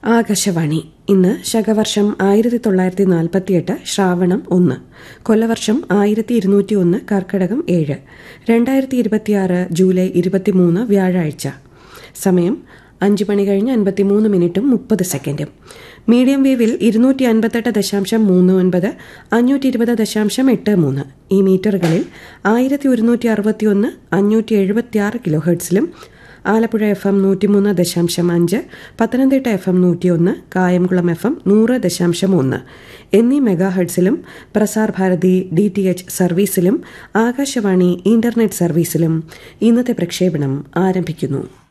ആകാശവാണി ഇന്ന് ശകവർഷം ആയിരത്തി തൊള്ളായിരത്തി നാൽപ്പത്തിയെട്ട് ശ്രാവണം ഒന്ന് കൊല്ലവർഷം ആയിരത്തി ഇരുന്നൂറ്റി ഒന്ന് കർക്കടകം ഏഴ് രണ്ടായിരത്തി ഇരുപത്തിയാറ് ജൂലൈ ഇരുപത്തിമൂന്ന് വ്യാഴാഴ്ച സമയം അഞ്ച് മണി കഴിഞ്ഞ് അൻപത്തിമൂന്ന് മിനിറ്റും മുപ്പത് സെക്കൻഡും മീഡിയം വേവിൽ ഇരുന്നൂറ്റി അൻപത്തെട്ട് ദശാംശം മൂന്ന് ഒൻപത് അഞ്ഞൂറ്റി ഇരുപത് ദശാംശം എട്ട് മൂന്ന് ഈ മീറ്ററുകളിൽ ആയിരത്തി ഒരുന്നൂറ്റി അറുപത്തിയൊന്ന് അഞ്ഞൂറ്റി എഴുപത്തിയാറ് കിലോ ഹെർട്സിലും ആലപ്പുഴ എഫ് എം നൂറ്റിമൂന്ന് ദശാംശം അഞ്ച് പത്തനംതിട്ട എഫ് എം നൂറ്റിയൊന്ന് കായംകുളം എഫ് എം നൂറ് ദശാംശം ഒന്ന് എന്നീ മെഗാ ഹെർട്സിലും Prasar Bharati D T H സർവീസിലും ആകാശവാണി ഇന്റർനെറ്റ് സർവീസിലും ഇന്നത്തെ പ്രക്ഷേപണം ആരംഭിക്കുന്നു